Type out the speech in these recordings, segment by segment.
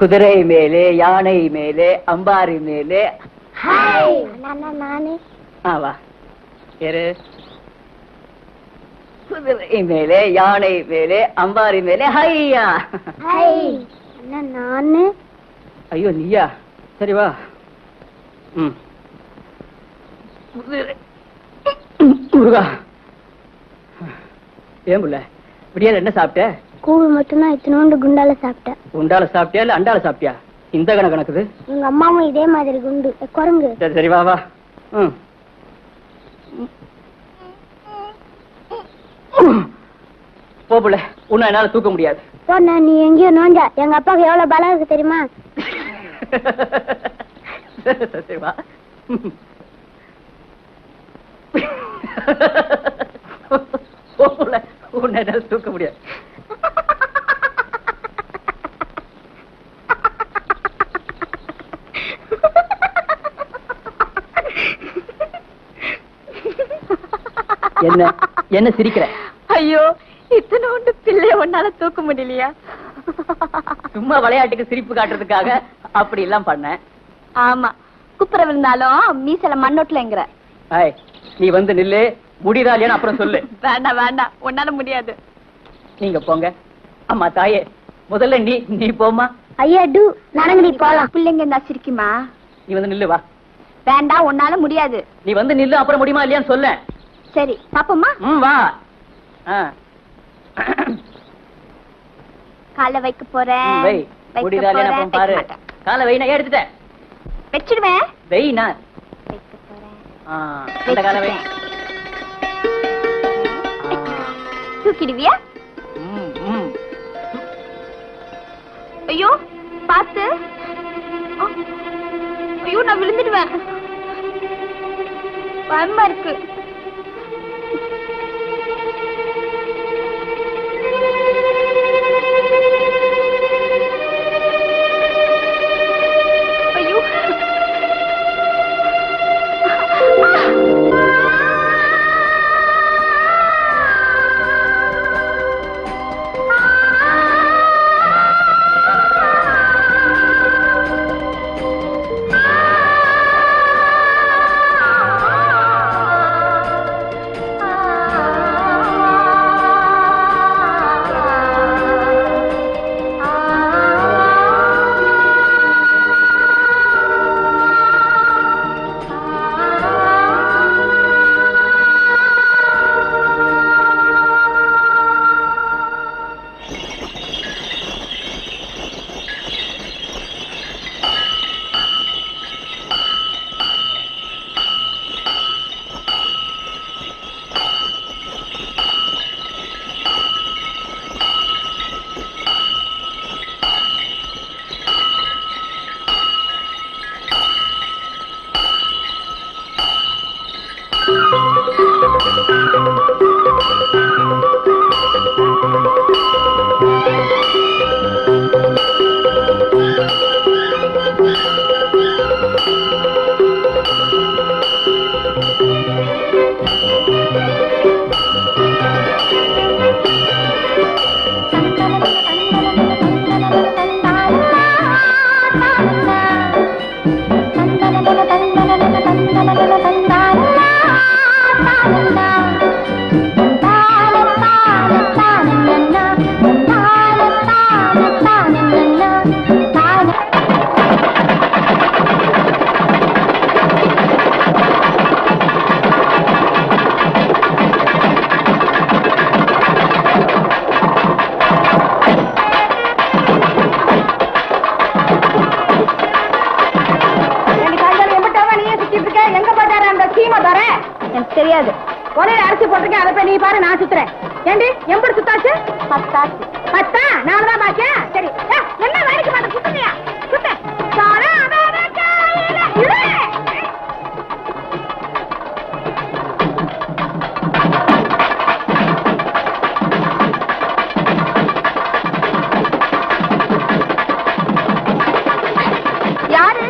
குதிரை மேலே யானை மேலே அம்பாரி மேலே ஹாய் நானே ஆ வா ஏறு குதிரை மேலே யானை மேலே அம்பாரி மேலே ஹையா ஹாய் அண்ணா நானு ஐயோ நீயா சரி வா ம் குதிரை முருகா ஏன் புள்ள விடியால என்ன சாப்பிட்ட கூழ் மட்டும்தான் இத்தனோண்டு குண்டால சாப்பிட்டேன் உண்டால சாப்பிட்டியா இல்ல அண்டால சாப்பிட்டியா இந்த கணக்கு கணக்குது எங்க அம்மாவும் இதே மாதிரி குண்டு ஏ, குரங்கு சரி சரி வா வா ம் போ புள்ள உன்னை என்னால தூக்க முடியாது போன நீ எங்கேயோ நோஞ்சா எங்க அப்பாவுக்கு எவ்வளவு பலம் இருக்கு தெரியுமா சரி வா போ புள்ள உன்னை என்னால தூக்க முடியாது என்ன என்ன சிரிக்கிற ஐயோ இத்தனோண்டு பிள்ளை ஒன்னால தூக்க முடியலையா சும்மா விளையாட்டுக்கு சிரிப்பு காட்டுறதுக்காக அப்படி எல்லாம் பண்ணேன் ஆமா குப்புற விழுந்தாலும் மீசல மண்ணோட்டலங்கிற ஐய் நீ வந்து நில்லு முடியுதா இல்லையான்னு அப்புறம் சொல்லு வேண்டாம் வேண்டாம் உன்னால முடியாது நீங்க போங்க அம்மா தாயே முதல்ல நீ நீ போம்மா ஐயா டூ நடங்கடி போலாம் பிள்ளைங்க இருந்தா சிரிக்குமா நீ வந்து நில்லு வா வேண்டாம் உன்னால முடியாது நீ வந்து நில்லு அப்புறம் முடியுமா இல்லையான்னு சொல்ல சரி பாப்போமா ம் வா ஆ. கால வைக்க போறேன் ம், வை வைக்க முடியுதா இல்லையான்னு போறேன், அப்புறம் பாரு வைக்க மாட்டேன். காலை வை நான் எடுத்துட்டேன் வச்சிடுவேன் வெயினா வைக்க போறேன் ஆ அந்த காலை வை தூக்கிடுவியா ம், ம். ஐயோ பாத்து ஆ, ஐயோ நான் விழுந்துடுவேன் பயமா இருக்கு ஐயோ எனக்கு தெரியாது உடனே அரிசி போட்டிருக்கேன் அதை போய் நீ பாரு நான் சுத்துறேன் ஏண்டி எம்படி சுத்தாச்சு பத்தாச்சு பத்தா நாலு தான் பாக்கியா சரி ஏ, என்ன வேலைக்கு மாட்ட சுத்துனியா சுத்த சாரா, அதான காலையில இரு. யாரு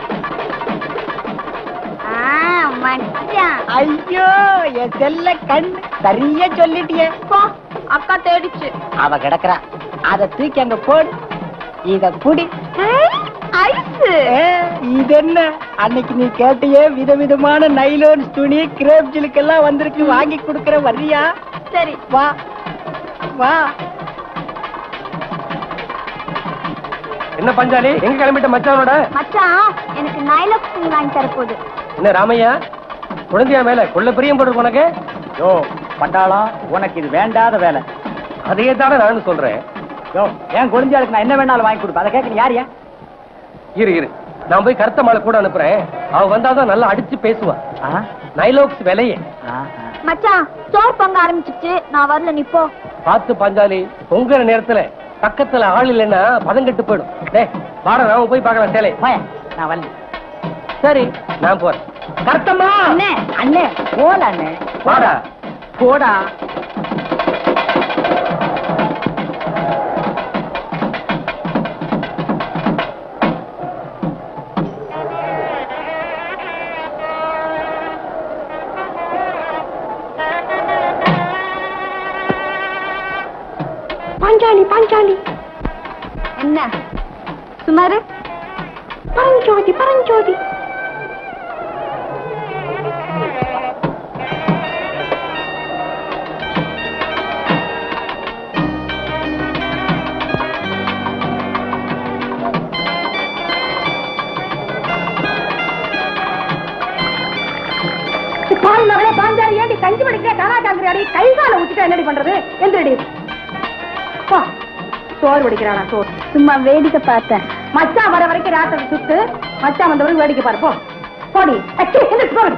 ஆ, மச்சான் ஐயோ என் செல்ல கண் சரியா சொல்லிட்டியே போ அக்கா தேடிச்சு அவ கிடக்குறா அத தூக்கி அங்க போடு இத குடி ஐஸ் ஏ, இது என்ன அன்னைக்கு நீ கேட்டியே விதவிதமான நைலோன் துணி கிரேப் ஜிலுக்கெல்லாம் வந்திருக்கு வாங்கி கொடுக்கற வர்றியா சரி வா வா என்ன பஞ்சாலி எங்க கிளம்பிட்ட மச்சானோட மச்சான் எனக்கு நைலக்ஸ் துணி வாங்கி தரப்போகுது என்ன ராமையா குழந்தையா மேல கொள்ள பிரியம் போட்டு உனக்கு யோ பட்டாளம் உனக்கு இது வேண்டாத வேலை அதையே தானே நானும் சொல்றேன் யோ என் குழந்தைகளுக்கு நான் என்ன வேணாலும் வாங்கி கொடுப்பேன் அதை கேட்க யார் இரு இரு நான் போய் கருத்த மாலை கூட அனுப்புறேன் அவ வந்தாதான் நல்லா அடிச்சு பேசுவா ஆ நைலோக்ஸ் விலையே ஆ மச்சான் சோர் பொங்க ஆரம்பிச்சிச்சு நான் வரல நீ போ பார்த்து பஞ்சாலி பொங்குற நேரத்துல பக்கத்துல ஆள் இல்லைன்னா பதங்கெட்டு போயிடும் டேய் வாடா நாம போய் பார்க்கலாம் சேலை போய நான் வரல சரி நான் போறேன் கருத்தம்மா அண்ணே அண்ணே போல அண்ணே வாடா போடா பாஞ்சாலி பாஞ்சாலி என்ன சுமாரு பரஞ்சோதி பரஞ்சோதி பால் மகளே பாஞ்சாலி ஏண்டி கஞ்சி படிக்கிற காணா காங்கிரி கை கால ஊத்திட்டா என்னடி பண்றது எந்திரடி பா சோறு வடிக்கிறானா சோறு சும்மா வேடிக்கை பார்த்தேன் மச்சான் வர வரைக்கும் ராத்திரி சுத்து மச்சான் வந்த வரைக்கும் வேடிக்கை பாரு போ போடி அச்சி எந்திரிச்சு போடி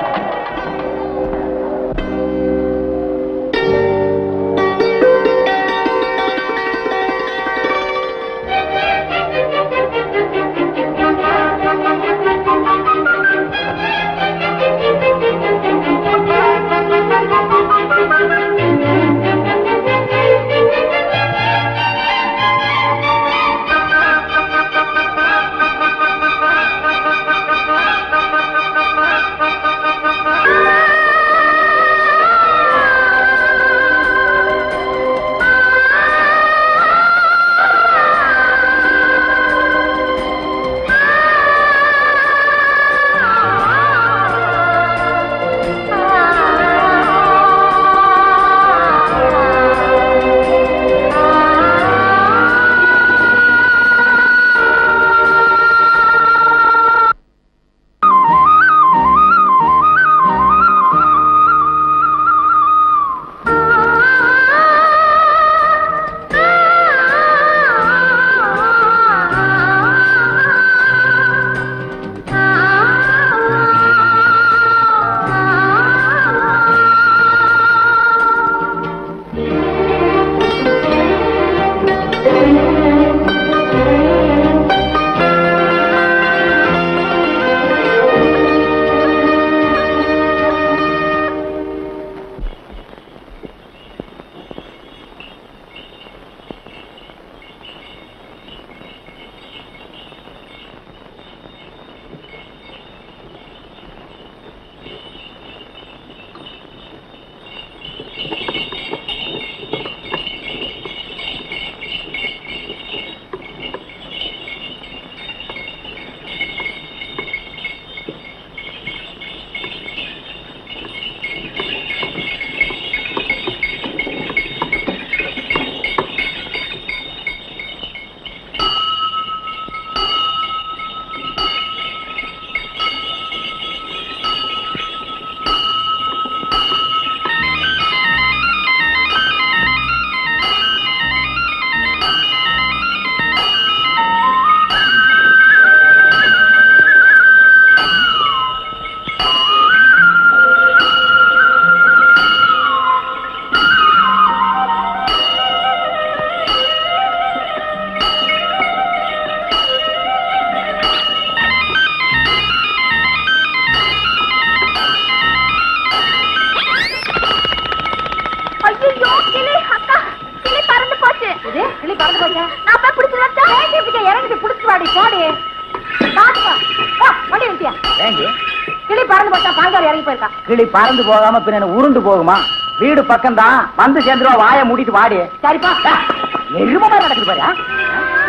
ஆ பறந்து இறங்கி போயிருக்கா கிளி பறந்து போகாம பின்ன உருண்டு போகுமா வீடு பக்கம் தான் வந்து சேர்ந்துருவா வாயை மூடிட்டு வாடி சரிப்பா நிருபமா நடக்குது பாரு ஆ?